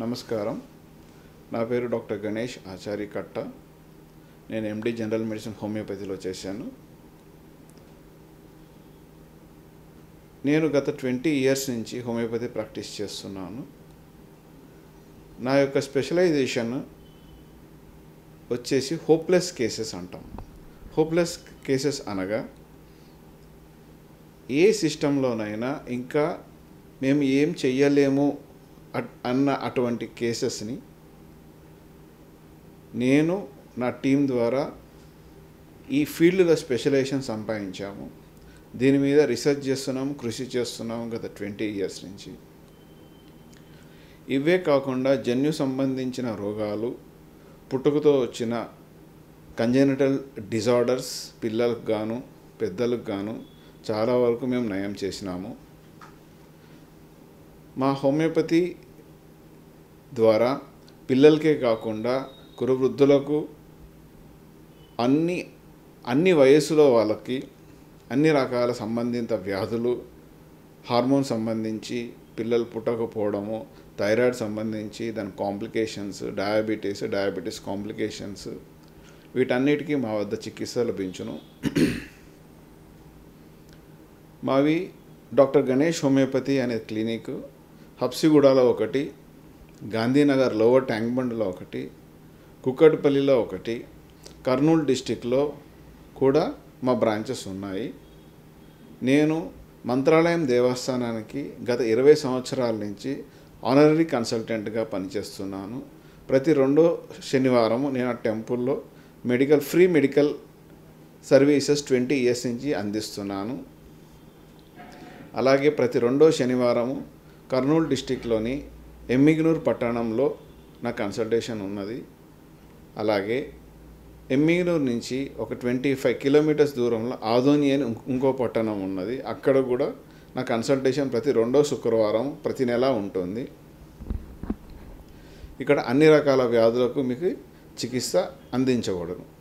నమస్కారం నా పేరు డాక్టర్ గణేష్ ఆచారి కట్ట నేను ఎండి జనరల్ మెడిసిన్ హోమియోపతిలో చేశాను నేను గత ట్వంటీ ఇయర్స్ నుంచి హోమియోపతి ప్రాక్టీస్ చేస్తున్నాను నా యొక్క స్పెషలైజేషన్ వచ్చేసి హోప్లెస్ కేసెస్ అంటాం హోప్లెస్ కేసెస్ అనగా ఏ సిస్టంలోనైనా ఇంకా మేము ఏం చెయ్యలేము అట్- అన్న అటువంటి కేసెస్ని నేను నా టీం ద్వారా ఈ ఫీల్డ్లో స్పెషలైజేషన్ సంపాదించాము దీని మీద రీసెర్చ్ చేస్తున్నాము కృషి చేస్తున్నాము గత ట్వంటీ ఇయర్స్ నుంచి ఇవే కాకుండా జన్యు సంబంధించిన రోగాలు పుట్టుకతో వచ్చిన కంజెనిటల్ డిజార్డర్స్ పిల్లలకు గాను పెద్దలకు గాను చాలా వరకు మేము నయం చేసినాము మా హోమియోపతి ద్వారా పిల్లలకే కాకుండా కురువృద్ధులకు అన్ని అన్ని వయస్సులో వాళ్ళకి అన్ని రకాల సంబంధిత వ్యాధులు హార్మోన్ సంబంధించి పిల్లలు పుట్టకపోవడము థైరాయిడ్ సంబంధించి దాని కాంప్లికేషన్స్ డయాబెటీస్ డయాబెటీస్ కాంప్లికేషన్స్ వీటన్నిటికీ మా వద్ద చికిత్స లభించును మావి డాక్టర్ గణేష్ హోమియోపతి అనే క్లినిక్ హబ్సిగూడలో ఒకటి గాంధీనగర్ లోవర్ ట్యాంక్ బండ్లో ఒకటి కుక్కటిపల్లిలో ఒకటి కర్నూలు డిస్టిక్లో కూడా మా బ్రాంచెస్ ఉన్నాయి నేను మంత్రాలయం దేవస్థానానికి గత ఇరవై సంవత్సరాల నుంచి ఆనరీ కన్సల్టెంట్గా పనిచేస్తున్నాను ప్రతి రెండో శనివారం నేను ఆ టెంపుల్లో medical free medical services twenty years నుంచి అందిస్తున్నాను అలాగే ప్రతి రెండో శనివారము కర్నూలు డిస్టిక్లోని ఎమ్మిగనూరు పట్టణంలో నా కన్సల్టేషన్ ఉన్నది అలాగే ఎమ్మిగనూరు నుంచి ఒక ట్వంటీ ఫైవ్ కిలోమీటర్స్ దూరంలో ఆదోని అని ఇంకో- ఇంకో పట్టణం ఉన్నది అక్కడ కూడా నా కన్సల్టేషన్ ప్రతి రెండో శుక్రవారం ప్రతి నెల ఉంటుంది ఇక్కడ అన్ని రకాల వ్యాధులకు మీకు చికిత్స అందించకూడదు